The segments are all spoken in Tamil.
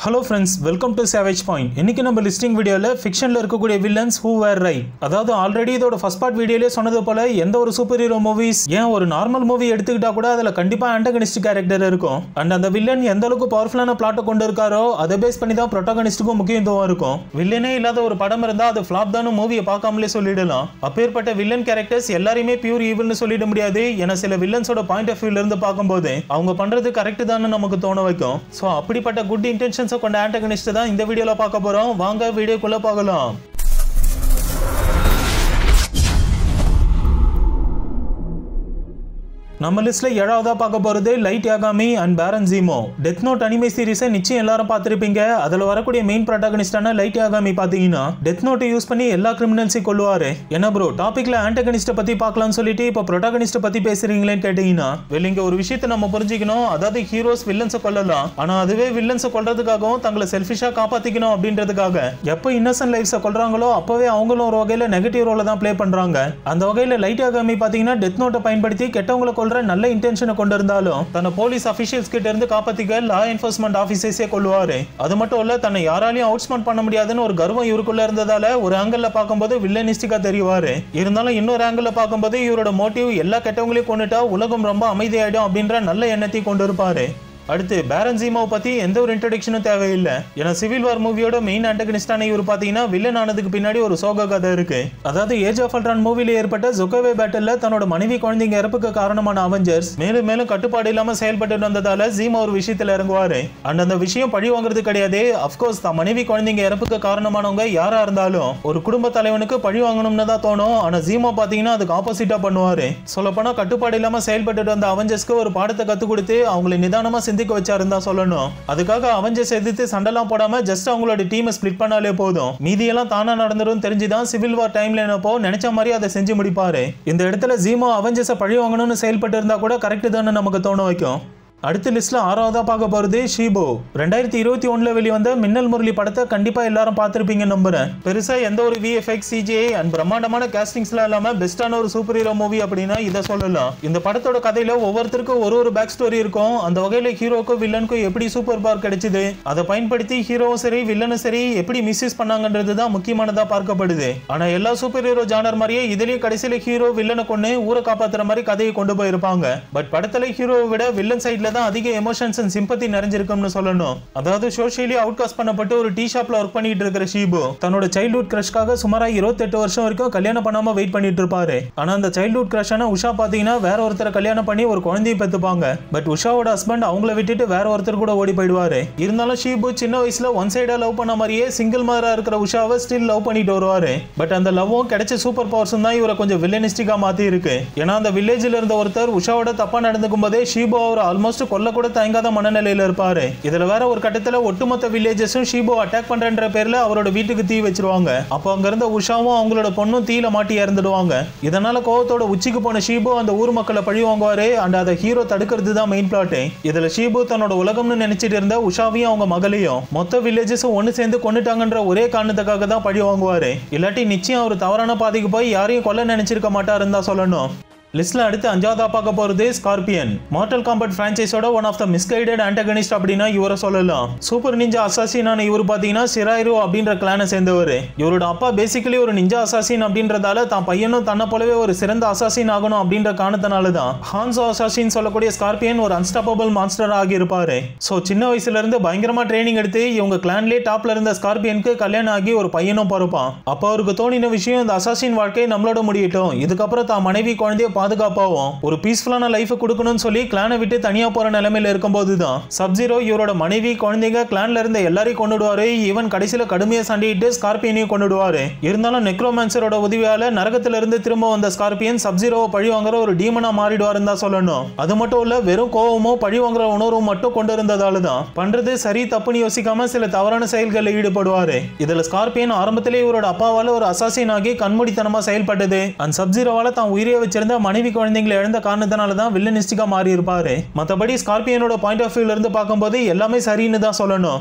hello friends welcome to savage point இன்னைக்கு நம்ம லிஸ்டிங் வீடியோவில் ஃபிக்ஷனில் இருக்கக்கூடிய வில்லன்ஸ் ஹூ வேர் ரைட் அதாவது ஆல்ரெடி இதோட ஃபர்ஸ்ட் பார்ட் வீடியோலேயே சொன்னது போல எந்த ஒரு சூப்பர் ஹீரோ மூவிஸ் ஏன் ஒரு நார்மல் மூவி எடுத்துக்கிட்டா கூட அதில் கண்டிப்பாக ஆண்டகனிஸ்ட் கேரக்டர் இருக்கும் அண்ட் அந்த வில்லன் எந்த அளவுக்கு பவர்ஃபுல்லான பிளாட்டை கொண்டு இருக்காரோ அதை பேஸ் பண்ணி தான் ப்ரொட்டகனிஸ்ட்டுக்கும் முக்கியத்துவம் இருக்கும் வில்லனே இல்லாத ஒரு படம் இருந்தால் அது ஃப்ளாப் தான் மூவியை பார்க்காமலே சொல்லிடலாம் அப்பேற்பட்ட வில்லன் கேரக்டர்ஸ் எல்லாரையுமே பியூர் ஈவில்னு சொல்லிட முடியாது ஏன்னா சில வில்லன்ஸோட பாயிண்ட் ஆஃப் வியூல இருந்து பார்க்கும்போது அவங்க பண்றது கரெக்ட் தான் நமக்கு தோண வைக்கும் ஸோ அப்படிப்பட்ட குட் இன்டென்ஷன்ஸை கொண்ட ஆண்டகனிஸ்ட் தான் இந்த வீடியோல பார்க்க போறோம் வாங்க வீடியோக்குள்ள பார்க்கலாம் நம்ம லிஸ்ட்ல ஏழாவதா பார்க்க போறது light Yagami and Baron Zemo Death Note anime சீரிஸை நிச்சயம் எல்லாரும் பார்த்திருப்பீங்க அதுல வரக்கூடிய மெயின் ப்ரொட்டாகனிஸ்டான லைட் யாகாமி பாத்தீங்கன்னா டெத் நோட்டை யூஸ் பண்ணி எல்லா கிரிமினல்ஸையும் கொள்ளுவாரு என்ன ப்ரோ டாபிக்ல ஆண்டகனிஸ்ட பத்தி பார்க்கலாம்னு சொல்லிட்டு இப்போ ப்ரொட்டாகனிஸ்ட பத்தி பேசுறீங்களேன்னு கேட்டீங்கன்னா வெளி இங்க ஒரு விஷயத்தை நம்ம புரிஞ்சுக்கணும் அதாவது ஹீரோஸ் வில்லன்ஸை கொல்லலாம் ஆனா அதுவே வில்லன்ஸை கொல்றதுக்காகவும் தங்களை செல்ஃபிஷா காப்பாத்திக்கணும் அப்படின்றதுக்காக எப்போ இன்னசென்ட் லைஃப்ஸை கொல்றாங்களோ அப்பவே அவங்களும் ஒரு வகையில நெகட்டிவ் ரோல தான் ப்ளே பண்றாங்க அந்த வகையில லைட் யாகாமி பாத்தீங்கன்னா டெத் நோட்டை பயன்படுத்தி கெட்டவங்களை கொல்ற நல்ல இன்டென்ஷனை கொண்டு இருந்தாலும் தன்னை போலீஸ் அபிஷியல்ஸ் கிட்ட இருந்து காப்பாத்திக்க லா என்ஃபோர்ஸ்மெண்ட் ஆபீசர்ஸே கொள்வாரு அது மட்டும் இல்ல தன்னை யாராலையும் அவுட்ஸ்மெண்ட் பண்ண முடியாதுன்னு ஒரு கர்வம் இவருக்குள்ள இருந்ததால ஒரு ஆங்கிள் பார்க்கும்போது வில்லனிஸ்டிக்கா தெரிவாரு இருந்தாலும் இன்னொரு ஆங்கிள் பார்க்கும்போது இவரோட மோட்டிவ் எல்லா கெட்டவங்களையும் கொண்டுட்டா உலகம் ரொம்ப அமைதியாயிடும் அப்படின்ற நல்ல எண்ணத்தை கொண்டு இருப்பாரு அடுத்து பேரன் ஜீமாவை பத்தி எந்த ஒரு இன்ட்ரடக்ஷனும் தேவையில்லை ஏன்னா சிவில் வார் மூவியோட மெயின் ஆண்டகனிஸ்டான இவர் பாத்தீங்கன்னா வில்லன் ஆனதுக்கு பின்னாடி ஒரு சோக கதை இருக்கு அதாவது ஏஜ் ஆஃப் அல்ட்ரான் மூவில ஏற்பட்ட ஜொக்கோவே பேட்டல்ல தன்னோட மனைவி குழந்தைங்க இறப்புக்கு காரணமான அவெஞ்சர்ஸ் மேலும் மேலும் கட்டுப்பாடு இல்லாம செயல்பட்டு வந்ததால ஜீமா ஒரு விஷயத்துல இறங்குவாரு அண்ட் அந்த விஷயம் பழி வாங்குறது கிடையாது அப்கோர்ஸ் தான் மனைவி குழந்தைங்க இறப்புக்கு காரணமானவங்க யாரா இருந்தாலும் ஒரு குடும்ப தலைவனுக்கு பழி வாங்கணும்னு தான் தோணும் ஆனா ஜீமா பாத்தீங்கன்னா அதுக்கு ஆப்போசிட்டா பண்ணுவாரு சொல்ல போனா கட்டுப்பாடு இல்லாம செயல்பட்டு வந்த அவெஞ்சர்ஸ்க்கு ஒரு பாடத்தை கத்து கொடுத்து அவங்களை நிதானமா சிந்திக்க வச்சாருன்னு தான் சொல்லணும் அதுக்காக அவெஞ்சர்ஸ் எதிர்த்து சண்டைலாம் போடாம ஜஸ்ட் அவங்களோட டீமை ஸ்பிளிட் பண்ணாலே போதும் மீதியெல்லாம் தானா நடந்துரும் தெரிஞ்சுதான் சிவில் வார் டைம்ல என்னப்போ நினைச்ச மாதிரி அதை செஞ்சு முடிப்பாரு இந்த இடத்துல ஜீமோ அவெஞ்சர்ஸை பழி வாங்கணும்னு செயல்பட்டு இருந்தா கூட கரெக்ட் தானே நமக்கு தோண வைக்கும் அடுத்த லிஸ்ட்ல ஆறாவதா பார்க்க போறது ஷீபோ ரெண்டாயிரத்தி இருபத்தி ஒண்ணுல வெளிவந்த மின்னல் முரளி படத்தை கண்டிப்பா எல்லாரும் பார்த்திருப்பீங்க நம்புறேன் பெருசா எந்த ஒரு விஎஃப்எக்ஸ் சிஜிஐ அண்ட் பிரம்மாண்டமான கேஸ்டிங்ஸ்ல இல்லாம பெஸ்டான ஒரு சூப்பர் ஹீரோ மூவி அப்படின்னா இதை சொல்லலாம் இந்த படத்தோட கதையில ஒவ்வொருத்தருக்கும் ஒரு ஒரு பேக் ஸ்டோரி இருக்கும் அந்த வகையில ஹீரோக்கும் வில்லனுக்கும் எப்படி சூப்பர் பவர் கிடைச்சது அதை பயன்படுத்தி ஹீரோவும் சரி வில்லனும் சரி எப்படி மிஸ்யூஸ் பண்ணாங்கன்றது தான் முக்கியமானதா பார்க்கப்படுது ஆனா எல்லா சூப்பர் ஹீரோ ஜானர் மாதிரியே இதுலயும் கடைசியில ஹீரோ வில்லனை கொண்டு ஊரை காப்பாத்துற மாதிரி கதையை கொண்டு போயிருப்பாங்க பட் படத்துல ஹீரோவை விட வில்லன் சைட்ல தான் அதிக எமோஷன்ஸ் அண்ட் சிம்பத்தி நிறைஞ்சிருக்கும்னு சொல்லணும் அதாவது சோஷியலி அவுட் காஸ்ட் பண்ணப்பட்டு ஒரு டீ ஷாப்ல ஒர்க் பண்ணிட்டு இருக்கிற ஷீபு தன்னோட சைல்ட்ஹுட் கிரஷ்காக சுமாரா இருபத்தெட்டு வருஷம் வரைக்கும் கல்யாணம் பண்ணாம வெயிட் பண்ணிட்டு இருப்பாரு ஆனா அந்த சைல்ட்ஹுட் கிரஷான உஷா பாத்தீங்கன்னா வேற ஒருத்தரை கல்யாணம் பண்ணி ஒரு குழந்தையை பெத்துப்பாங்க பட் உஷாவோட ஹஸ்பண்ட் அவங்கள விட்டுட்டு வேற ஒருத்தர் கூட ஓடி போயிடுவாரு இருந்தாலும் ஷீபு சின்ன வயசுல ஒன் சைடா லவ் பண்ண மாதிரியே சிங்கிள் மதரா இருக்கிற உஷாவை ஸ்டில் லவ் பண்ணிட்டு வருவாரு பட் அந்த லவ்வும் கிடைச்ச சூப்பர் பவர்ஸும் தான் இவரை கொஞ்சம் வில்லனிஸ்டிக்கா மாத்தி இருக்கு ஏன்னா அந்த வில்லேஜ்ல இருந்த ஒருத்தர் உஷாவோட தப்பா நடந்துக்கும் போதே ஷீபு அவர் ஆல்மோஸ்ட் கொல்ல கூட தயங்காத மனநிலையில இருப்பாரு இதுல வேற ஒரு கட்டத்துல ஒட்டுமொத்த வில்லேஜஸும் ஷீபோ அட்டாக் பண்றன்ற பேர்ல அவரோட வீட்டுக்கு தீ வச்சிருவாங்க அப்போ அங்க இருந்த உஷாவும் அவங்களோட பொண்ணும் தீயில மாட்டி இறந்துடுவாங்க இதனால கோவத்தோட உச்சிக்கு போன ஷீபு அந்த ஊர் மக்களை பழி வாங்குவாரு அண்ட் அதை ஹீரோ தடுக்கிறது தான் மெயின் பிளாட் இதுல ஷீபு தன்னோட உலகம்னு நினைச்சிட்டு இருந்த உஷாவையும் அவங்க மகளையும் மொத்த வில்லேஜஸும் ஒன்னு சேர்ந்து கொண்டுட்டாங்கன்ற ஒரே காரணத்துக்காக தான் பழி வாங்குவாரு இல்லாட்டி நிச்சயம் அவர் தவறான பாதைக்கு போய் யாரையும் கொல்ல நினைச்சிருக்க மாட்டாருன்னு தான் சொல்லணும் லிஸ்ட்ல அடுத்து அஞ்சாவதா பார்க்க போறது ஸ்கார்பியன் மார்டல் காம்பட் பிரான்ச்சைஸோட one of the misguided antagonist அப்படின்னா இவரை சொல்லலாம் சூப்பர் நிஞ்சா அசாசினான இவர் பாத்தீங்கன்னா சிராயிரு அப்படின்ற கிளானை சேர்ந்தவர் இவரோட அப்பா பேசிக்கலி ஒரு நிஞ்சா அசாசின் அப்படின்றதால தான் பையனும் தன்னை போலவே ஒரு சிறந்த அசாசின் ஆகணும் அப்படின்ற காரணத்தினால தான் ஹான்சோ அசாசின் சொல்லக்கூடிய ஸ்கார்பியன் ஒரு அன்ஸ்டாப்பபிள் மான்ஸ்டர் ஆகி இருப்பாரு ஸோ சின்ன வயசுல இருந்து பயங்கரமா ட்ரைனிங் எடுத்து இவங்க கிளான்லேயே டாப்ல இருந்த ஸ்கார்பியனுக்கு கல்யாணம் ஆகி ஒரு பையனும் பிறப்பான் அப்போ அவருக்கு தோணின விஷயம் இந்த அசாசின் வாழ்க்கை நம்மளோட முடியட்டும் இதுக்கப்புறம் தான் மனைவி குழந்தைய பாதுகாப்பாகவும் ஒரு பீஸ்ஃபுல்லான லைஃப் கொடுக்கணும்னு சொல்லி கிளானை விட்டு தனியா போற நிலைமையில இருக்கும்போது தான் சப்ஜீரோ இவரோட மனைவி குழந்தைங்க கிளான்ல இருந்த எல்லாரையும் கொண்டுடுவாரு ஈவன் கடைசியில கடுமையா சண்டையிட்டு ஸ்கார்பியனையும் கொண்டுடுவாரு இருந்தாலும் நெக்ரோமான்சரோட உதவியால நரகத்துல இருந்து திரும்ப வந்த ஸ்கார்பியன் சப்ஜீரோவை பழி வாங்குற ஒரு டீமனா மாறிடுவாருன்னு தான் சொல்லணும் அது மட்டும் இல்ல வெறும் கோவமோ பழி வாங்குற உணர்வும் மட்டும் கொண்டு இருந்ததால தான் பண்றது சரி தப்புன்னு யோசிக்காம சில தவறான செயல்களில் ஈடுபடுவாரு இதுல ஸ்கார்பியன் ஆரம்பத்திலே இவரோட அப்பாவால ஒரு அசாசின் ஆகி கண்மூடித்தனமா செயல்பட்டது அந்த சப்ஜீரோவால தான் உயிரை வச்சிருந்த மனைவி குழந்தைங்களை இழந்த காரணத்தினால தான் வில்லனிஸ்டிக்கா மாறி இருப்பாரு மற்றபடி ஸ்கார்பியனோட பாயிண்ட் ஆஃப் வியூல இருந்து பார்க்கும்போது எல்லாமே சரின்னு தான் சொல்லணும்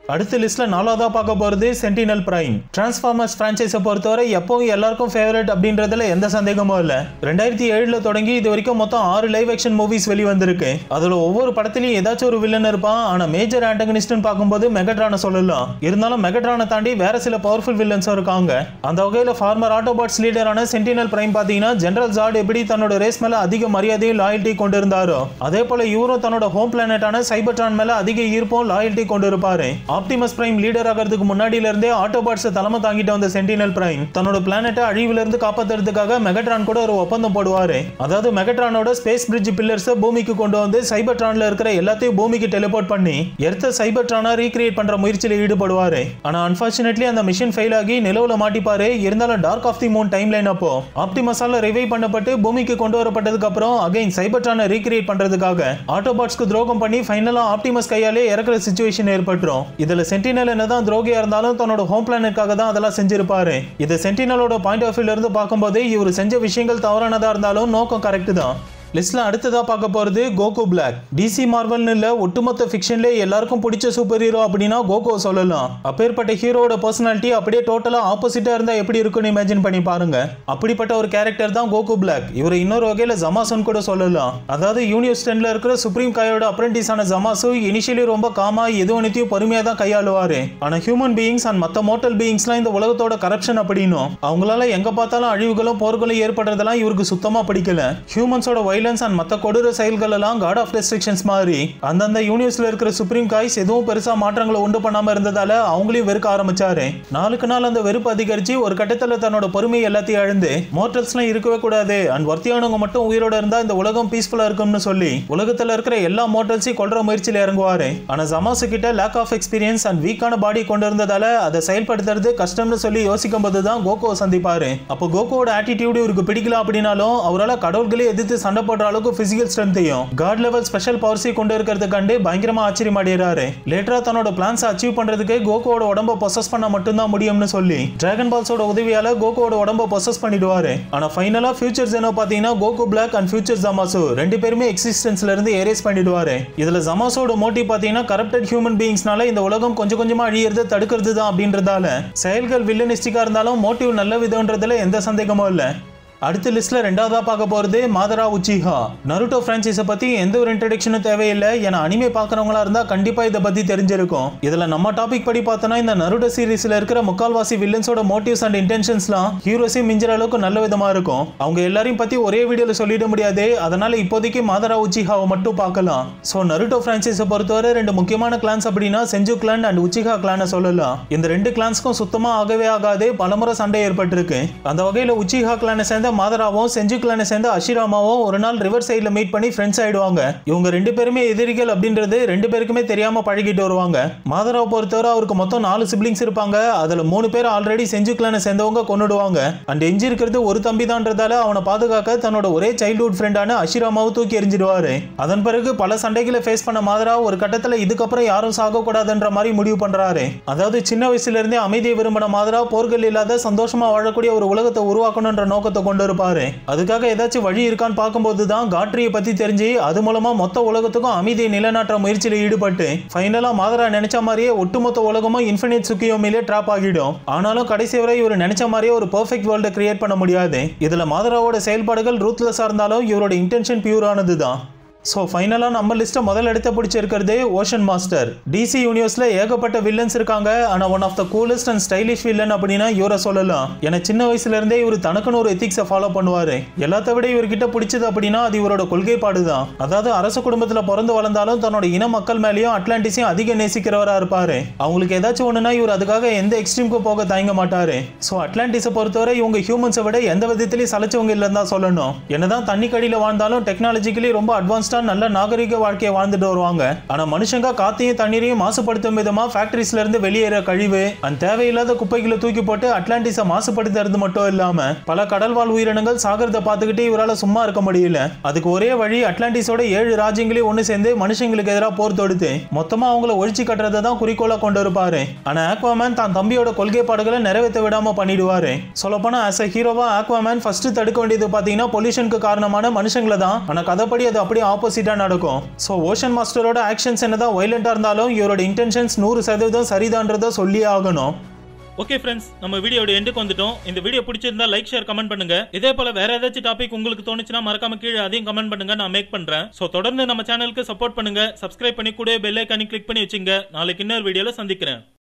அடுத்த லிஸ்ட்ல நாலாவதா பார்க்க போறது சென்டினல் பிரைம் டிரான்ஸ்ஃபார்மர்ஸ் பிரான்ச்சைஸை பொறுத்தவரை எப்பவும் எல்லாருக்கும் ஃபேவரட் அப்படின்றதுல எந்த சந்தேகமும் இல்ல ரெண்டாயிரத்தி ஏழுல தொடங்கி இது வரைக்கும் மொத்தம் ஆறு லைவ் ஆக்ஷன் மூவிஸ் வெளிவந்திருக்கு அதுல ஒவ்வொரு படத்துலயும் ஏதாச்சும் ஒரு வில்லன் இருப்பான் ஆனா மேஜர் ஆண்டகனிஸ்ட்னு பார்க்கும்போது மெகட்ரானை சொல்லலாம் இருந்தாலும் மெகட்ரானை தாண்டி வேற சில பவர்ஃபுல் வில்லன்ஸும் இருக்காங்க அந்த வகையில ஃபார்மர் ஆட்டோபாட்ஸ் லீடரான சென்டினல் பிரைம் பாத்தீங்கன்னா ஜெனரல் ஜார்ட் எப்படி தன்னோட ரேஸ் மேல அதிக மரியாதையும் லாயல்ட்டி கொண்டு இருந்தாரோ அதே போல இவரும் தன்னோட ஹோம் பிளானட்டான சைபர்ட்ரான் மேல அதிக ஈர்ப்பும் லாயல்ட்டி கொண்டு இருப்பாரு ஆப்டிமஸ் பிரைம் லீடர் ஆகிறதுக்கு முன்னாடியில இருந்தே ஆட்டோபாட்ஸ் தலைமை தாங்கிட்டு வந்த சென்டினல் பிரைம் தன்னோட பிளானட்டை அழிவுல இருந்து காப்பாத்துறதுக்காக மெகட்ரான் கூட ஒரு ஒப்பந்தம் போடுவாரு அதாவது மெகட்ரானோட ஸ்பேஸ் பிரிட்ஜ் பில்லர்ஸ் பூமிக்கு கொண்டு வந்து சைபர்ட்ரான்ல இருக்கிற எல்லாத்தையும் பூமிக்கு டெலிபோர்ட் பண்ணி எர்த்த சைபர்ட்ரானா ரீக்ரியேட் பண்ற முயற்சியில் ஈடுபடுவாரு ஆனா அன்பார்ச்சுனேட்லி அந்த மிஷன் ஃபெயில் ஆகி நிலவுல மாட்டிப்பாரு இருந்தாலும் dark of the moon timeline அப்போ ஆப்டிமஸால ரிவைவ் பண்ணப்பட்டு பூமிக்கு கொண்டு வரப்பட்டதுக்கு அப்புறம் அகைன் சைபர்ட்ரானை ரீக்ரியேட் பண்றதுக்காக ஆட்டோபாட்ஸ்க்கு துரோகம் பண்ணி ஃபைனலா ஆப்டிமஸ் கையாலே இறக்குற சுச்சுவேஷன் ஏற்பட்டுரும் இதுல சென்டினல் என்னதான் துரோகியா இருந்தாலும் தன்னோட ஹோம் பிளானட்காக தான் அதெல்லாம் செஞ்சிருப்பாரு இது சென்டினலோட பாயிண்ட் ஆஃப் வியூல இருந்து பார்க்கும்போது இவர் செஞ்ச விஷயங்கள் தவறானதா இருந்தாலும் நோக்கம் கரெக்ட் தான் லிஸ்ட்ல அடுத்ததா பார்க்க போறது கோகு பிளாக் டிசி மார்வல்னு இல்ல ஒட்டுமொத்த ஃபிக்ஷன்ல எல்லாருக்கும் பிடிச்ச சூப்பர் ஹீரோ அப்படின்னா கோகோ சொல்லலாம் அப்பேற்பட்ட ஹீரோட பர்சனாலிட்டி அப்படியே டோட்டலா ஆப்போசிட்டா இருந்தா எப்படி இருக்குன்னு இமேஜின் பண்ணி பாருங்க அப்படிப்பட்ட ஒரு கேரக்டர் தான் கோகு பிளாக் இவர் இன்னொரு வகையில ஜமாசுன்னு கூட சொல்லலாம் அதாவது யூனிவர்ஸ் டென்ல இருக்கிற சுப்ரீம் காயோட அப்ரெண்டிஸ் ஆன ஜமாசு இனிஷியலி ரொம்ப காமா எது ஒன்னையும் பொறுமையா தான் கையாளுவாரு ஆனா ஹியூமன் பீயிங்ஸ் அண்ட் மத்த மோட்டல் பீயிங்ஸ்லாம் இந்த உலகத்தோட கரப்ஷன் அப்படின்னும் அவங்களால எங்க பார்த்தாலும் அழிவுகளும் போர்களும் ஏற்படுறதெல்லாம் இவருக்கு சுத்தமா பிடிக்கல ஹியூமன்ஸோட வைலன்ஸ் அண்ட் மத்த கொடூர செயல்கள் எல்லாம் காட் ஆஃப் ரெஸ்ட்ரிக்ஷன்ஸ் மாதிரி அந்தந்த யூனிவர்ஸ்ல இருக்கிற சுப்ரீம் காய்ஸ் எதுவும் பெருசா மாற்றங்களை உண்டு பண்ணாம இருந்ததால அவங்களையும் வெறுக்க ஆரம்பிச்சாரு நாளுக்கு நாள் அந்த வெறுப்பு அதிகரிச்சு ஒரு கட்டத்துல தன்னோட பொறுமை எல்லாத்தையும் அழுந்து மோட்டல்ஸ்லாம் இருக்கவே கூடாது அண்ட் வர்த்தியானவங்க மட்டும் உயிரோட இருந்தா இந்த உலகம் பீஸ்ஃபுல்லா இருக்கும்னு சொல்லி உலகத்துல இருக்கிற எல்லா மோட்டல்ஸையும் கொல்ற முயற்சியில இறங்குவாரு ஆனா ஜமாசு கிட்ட லேக் ஆஃப் எக்ஸ்பீரியன்ஸ் அண்ட் வீக்கான பாடி கொண்டு இருந்ததால அதை செயல்படுத்துறது கஷ்டம்னு சொல்லி யோசிக்கும் போது தான் கோகோ சந்திப்பாரு அப்போ கோகோவோட ஆட்டிடியூட் இவருக்கு பிடிக்கல அப்படின்னாலும் அவரால் கடவுள்களே எதிர்த்து சண்டை போடுற அளவுக்கு பிசிக்கல் ஸ்ட்ரென்த்தையும் காட் லெவல் ஸ்பெஷல் பவர்ஸையும் கொண்டு இருக்கிறது கண்டு பயங்கரமா ஆச்சரியம் அடைகிறாரு லேட்டரா தன்னோட பிளான்ஸ் அச்சீவ் பண்றதுக்கு கோகோவோட உடம்ப பொசஸ் பண்ண மட்டும்தான் முடியும்னு சொல்லி டிராகன் பால்ஸோட உதவியால கோகோவோட உடம்ப பொசஸ் பண்ணிடுவாரு ஆனா ஃபைனலா ஃபியூச்சர் ஜெனோ பாத்தீங்கன்னா Goku black and future Zamasu ரெண்டு பேருமே எக்ஸிஸ்டன்ஸ்ல இருந்து எரேஸ் பண்ணிடுவாரு இதுல ஜமாசோட மோட்டிவ் பாத்தீங்கன்னா கரப்டட் ஹியூமன் பீயிங்ஸ்னால இந்த உலகம் கொஞ்சம் கொஞ்சமா அழியறது தடுக்கிறது தான் அப்படின்றதால செயல்கள் வில்லனிஸ்டிக்கா இருந்தாலும் மோட்டிவ் நல்ல விதம்ன்றதுல எந்த சந்தேகமும் இல்லை அடுத்த லிஸ்ட்ல ரெண்டாவதா பார்க்க போறது மாதரா உச்சிஹா நருட்டோ பிரான்ச்சைஸை பத்தி எந்த ஒரு இன்ட்ரடக்ஷனும் தேவையில்லை ஏன்னா அனிமே பார்க்கறவங்களா இருந்தா கண்டிப்பா இதை பத்தி தெரிஞ்சிருக்கும் இதுல நம்ம டாபிக் படி பார்த்தோம்னா இந்த நருட்டோ சீரிஸ்ல இருக்கிற முக்கால்வாசி வில்லன்ஸோட மோட்டிவ்ஸ் அண்ட் இன்டென்ஷன்ஸ்லாம் ஹீரோஸையும் மிஞ்சுற அளவுக்கு நல்ல விதமா இருக்கும் அவங்க எல்லாரையும் பத்தி ஒரே வீடியோல சொல்லிட முடியாது அதனால இப்போதைக்கு மாதரா உச்சிஹாவை மட்டும் பார்க்கலாம் ஸோ நருட்டோ பிரான்ச்சைஸை பொறுத்தவரை ரெண்டு முக்கியமான கிளான்ஸ் அப்படின்னா செஞ்சு கிளான் அண்ட் உச்சிஹா கிளானை சொல்லலாம் இந்த ரெண்டு கிளான்ஸ்க்கும் சுத்தமா ஆகவே ஆகாது பலமுறை சண்டை ஏற்பட்டிருக்கு அந்த வகையில உச்சிஹா கிளானை சேர்ந்த மாதராவும் செஞ்சு கிளானை சேர்ந்த அஷிராமாவும் ஒரு நாள் ரிவர் சைடில் மீட் பண்ணி ஃப்ரெண்ட்ஸ் ஆயிடுவாங்க இவங்க ரெண்டு பேருமே எதிரிகள் அப்படின்றது ரெண்டு பேருக்குமே தெரியாம பழகிட்டு வருவாங்க மாதராவை பொறுத்தவரை அவருக்கு மொத்தம் நாலு சிப்ளிங்ஸ் இருப்பாங்க அதுல மூணு பேர் ஆல்ரெடி செஞ்சு கிளானை சேர்ந்தவங்க கொண்டுடுவாங்க அண்ட் எஞ்சி இருக்கிறது ஒரு தம்பி தான்றதால அவனை பாதுகாக்க தன்னோட ஒரே சைல்ட்ஹுட் ஃப்ரெண்டான அஷிராமாவை தூக்கி எறிஞ்சிடுவாரு அதன் பிறகு பல சண்டைகளை ஃபேஸ் பண்ண மாதரா ஒரு கட்டத்துல இதுக்கப்புறம் யாரும் சாகக்கூடாதுன்ற மாதிரி முடிவு பண்றாரு அதாவது சின்ன வயசுல இருந்தே அமைதியை விரும்பின மாதரா போர்கள் இல்லாத சந்தோஷமா வாழக்கூடிய ஒரு உலகத்தை உருவாக்கணுன்ற நோக்கத்தை கொண்டு இருப்பாரு அதுக்காக ஏதாச்சும் வழி இருக்கான்னு பார்க்கும்போது தான் காட்ரியை பத்தி தெரிஞ்சு அது மூலமா மொத்த உலகத்துக்கும் அமைதியை நிலைநாட்டுற முயற்சியில் ஈடுபட்டு ஃபைனலா மாதரா நினைச்ச மாதிரியே ஒட்டுமொத்த உலகமும் இன்ஃபினிட் சுக்கியோமிலே ட்ராப் ஆகிடும் ஆனாலும் கடைசி வரை இவர் நினைச்ச மாதிரியே ஒரு பெர்ஃபெக்ட் வேர்ல்டை கிரியேட் பண்ண முடியாது இதுல மாதராவோட செயல்பாடுகள் ரூத்லெஸ்ஸா இருந்தாலும் இவரோட இன்டென்ஷன் பியூரானது தான் ஸோ ஃபைனலாக நம்ம லிஸ்ட்டை முதல் இடத்த பிடிச்சிருக்கிறது ஓஷன் மாஸ்டர் டிசி யூனிவர்ஸில் ஏகப்பட்ட வில்லன்ஸ் இருக்காங்க ஆனால் one of the coolest and stylish villain அப்படின்னா இவரை சொல்லலாம் ஏன்னா சின்ன வயசுல இருந்தே இவர் தனக்குன்னு ஒரு எத்திக்ஸை ஃபாலோ பண்ணுவார் எல்லாத்த விட இவர்கிட்ட பிடிச்சது அப்படின்னா அது இவரோட கொள்கைப்பாடு தான் அதாவது அரச குடும்பத்தில் பிறந்து வளர்ந்தாலும் தன்னோட இன மக்கள் மேலேயும் அட்லாண்டிஸையும் அதிக நேசிக்கிறவரா இருப்பாரு அவங்களுக்கு ஏதாச்சும் ஒன்றுனா இவர் அதுக்காக எந்த எக்ஸ்ட்ரீமுக்கு போக தயங்க மாட்டாரு ஸோ அட்லாண்டிஸை பொறுத்தவரை இவங்க ஹியூமன்ஸை விட எந்த விதத்திலையும் சலைச்சவங்க இல்லைன்னு தான் சொல்லணும் என்னதான் தண்ணி கடியில் வாழ்ந்தாலும் டெக்னாலஜிக்கலி ரொம்ப அட்வான்ஸ் அட்வான்ஸ்டா நல்ல நாகரிக வாழ்க்கையை வாழ்ந்துட்டு வருவாங்க ஆனா மனுஷங்க காத்தையும் தண்ணீரையும் மாசுபடுத்தும் விதமா ஃபேக்டரிஸ்ல இருந்து வெளியேற கழிவு அந்த தேவையில்லாத குப்பைகளை தூக்கி போட்டு அட்லாண்டிஸை மாசுபடுத்துறது மட்டும் இல்லாம பல கடல்வாழ் உயிரினங்கள் சாகரத்தை பார்த்துக்கிட்டு இவரால சும்மா இருக்க முடியல அதுக்கு ஒரே வழி அட்லாண்டிஸோட ஏழு ராஜ்யங்களையும் ஒண்ணு சேர்ந்து மனுஷங்களுக்கு எதிராக போர் தொடுத்து மொத்தமா அவங்கள ஒழிச்சு கட்டுறதை தான் குறிக்கோளா கொண்டு இருப்பாரு ஆனா ஆக்வாமேன் தான் தம்பியோட கொள்கைப்பாடுகளை நிறைவேற்ற விடாம பண்ணிடுவாரு சொல்லப்போனா ஆஸ் அ ஹீரோவா ஆக்வாமேன் ஃபர்ஸ்ட் தடுக்க வேண்டியது பாத்தீங்கன்னா பொல்யூஷனுக்கு காரணமான மனுஷங்களை தான் ஆனா கதைப்படி அது அப்படியே ஆப்போசிட்டா நடக்கும் ஸோ ஓஷன் மாஸ்டரோட ஆக்ஷன்ஸ் என்னதான் வயலண்டா இருந்தாலும் இவரோட இன்டென்ஷன்ஸ் நூறு சதவீதம் சரிதான்றதை சொல்லியே ஆகணும் ஓகே ஃப்ரெண்ட்ஸ் நம்ம வீடியோட எண்டுக்கு வந்துட்டோம் இந்த வீடியோ பிடிச்சிருந்தா லைக் ஷேர் கமெண்ட் பண்ணுங்க இதே போல வேற ஏதாச்சும் டாபிக் உங்களுக்கு தோணுச்சுன்னா மறக்காம கீழே அதையும் கமெண்ட் பண்ணுங்க நான் மேக் பண்றேன் சோ தொடர்ந்து நம்ம சேனலுக்கு சப்போர்ட் பண்ணுங்க சப்ஸ்கிரைப் பண்ணி கூட பெல் ஐக்கானி கிளிக் பண்ணி வச்சுங்க நாளைக்கு இன்னொரு வீடியோல சந்திக்கிறேன்